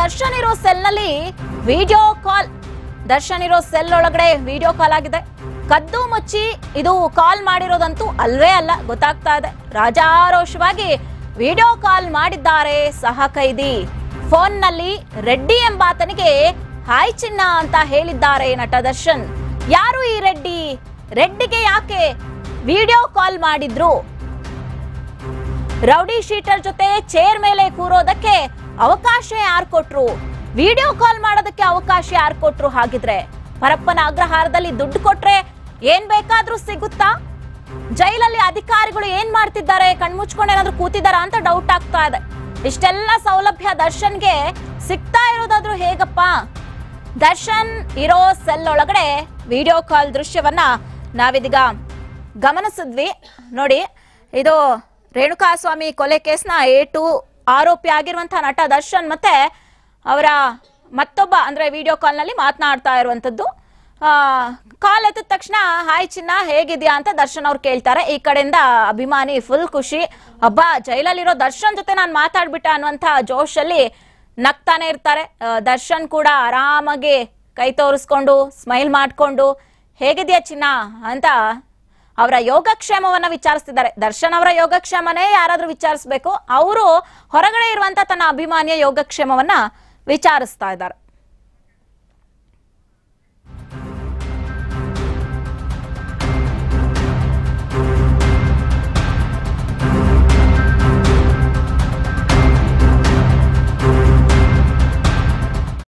ದರ್ಶನ್ ಇರೋ ಸೆಲ್ ನಲ್ಲಿ video call Darshan ಇರೋ ಸೆಲ್ ಒಳಗಡೆ ವಿಡಿಯೋ ಕಾಲ್ ಆಗಿದೆ ಕದ್ದು ಮುಚ್ಚಿ ಇದು ಕಾಲ್ ಮಾಡಿರೋದಂತೂ ಅಲ್ವೇ ಅಲ್ಲ ಗೊತ್ತಾಗ್ತಾ ಇದೆ ರಾಜಾರೋಷವಾಗಿ ವಿಡಿಯೋ ಕಾಲ್ ಮಾಡಿದ್ದಾರೆ ಸಹ ಕೈದಿ ಫೋನ್ ನಲ್ಲಿ ರೆಡ್ಡಿ ಎಂಬಾತನಿಗೆ ಹಾಯ್ ಚಿನ್ನ ಅಂತ ಹೇಳಿದ್ದಾರೆ ನಟ ದರ್ಶನ್ ಯಾರು ಈ ರೆಡ್ಡಿ ರೆಡ್ಡಿಗೆ ಯಾಕೆ ವಿಡಿಯೋ ಕಾಲ್ ಮಾಡಿದ್ರು ರೌಡಿ ಶೀಟರ್ ಜೊತೆ ಚೇರ್ ಮೇಲೆ ಕೂರೋದಕ್ಕೆ ಅವಕಾಶ ಯಾರು ಕೊಟ್ರು ವಿಡಿಯೋ ಕಾಲ್ ಮಾಡೋದಕ್ಕೆ ಅವಕಾಶ ಯಾರು ಕೊಟ್ರು ಹಾಗಿದ್ರೆ ಪರಪ್ಪನ ಅಗ್ರಹಾರದಲ್ಲಿ ದುಡ್ಡು ಕೊಟ್ರೆ ಏನ್ ಬೇಕಾದ್ರೂ ಸಿಗುತ್ತಾ ಜೈಲಲ್ಲಿ ಅಧಿಕಾರಿಗಳು ಏನ್ ಮಾಡ್ತಿದ್ದಾರೆ ಕಣ್ಮುಚ್ಕೊಂಡು ಏನಾದ್ರೂ ಕೂತಿದಾರ ಅಂತ ಡೌಟ್ ಆಗ್ತಾ ಇದೆ ಇಷ್ಟೆಲ್ಲ ಸೌಲಭ್ಯ ದರ್ಶನ್ಗೆ ಸಿಗ್ತಾ ಇರೋದಾದ್ರೂ ಹೇಗಪ್ಪ ದರ್ಶನ್ ಇರೋ ಸೆಲ್ ಒಳಗಡೆ ವಿಡಿಯೋ ಕಾಲ್ ದೃಶ್ಯವನ್ನ ನಾವಿದೀಗ ಗಮನಿಸಿದ್ವಿ ನೋಡಿ ಇದು ರೇಣುಕಾಸ್ವಾಮಿ ಕೊಲೆ ಕೇಸ್ನ ಎ ಟು ಆರೋಪಿ ಆಗಿರುವಂತಹ ನಟ ದರ್ಶನ್ ಮತ್ತೆ ಅವರ ಮತ್ತೊಬ್ಬ ಅಂದ್ರೆ ವಿಡಿಯೋ ಕಾಲ್ನಲ್ಲಿ ಮಾತನಾಡ್ತಾ ಇರುವಂತದ್ದು ಕಾಲ್ ಎತ್ತಿದ ತಕ್ಷಣ ಹಾಯ್ ಚಿನ್ನ ಹೇಗಿದ್ಯಾ ಅಂತ ದರ್ಶನ್ ಅವ್ರು ಕೇಳ್ತಾರೆ ಈ ಕಡೆಯಿಂದ ಅಭಿಮಾನಿ ಫುಲ್ ಖುಷಿ ಹಬ್ಬ ಜೈಲಲ್ಲಿರೋ ದರ್ಶನ್ ಜೊತೆ ನಾನು ಮಾತಾಡ್ಬಿಟ್ಟ ಅನ್ನುವಂತ ಜೋಶಲ್ಲಿ ನಗ್ತಾನೆ ಇರ್ತಾರೆ ಆ, ದರ್ಶನ್ ಕೂಡ ಆರಾಮಾಗಿ ಕೈ ತೋರಿಸ್ಕೊಂಡು ಸ್ಮೈಲ್ ಮಾಡ್ಕೊಂಡು ಹೇಗಿದ್ಯಾ ಚಿನ್ನ ಅಂತ ಅವರ ಯೋಗಕ್ಷೇಮವನ್ನ ವಿಚಾರಿಸ್ತಿದ್ದಾರೆ ದರ್ಶನ್ ಅವರ ಯೋಗಕ್ಷೇಮನೇ ಯಾರಾದ್ರೂ ವಿಚಾರಿಸ್ಬೇಕು ಅವರು ಹೊರಗಡೆ ಇರುವಂತ ತನ್ನ ಅಭಿಮಾನಿಯ ಯೋಗಕ್ಷೇಮವನ್ನ ವಿಚಾರಿಸ್ತಾ ಇದ್ದಾರೆ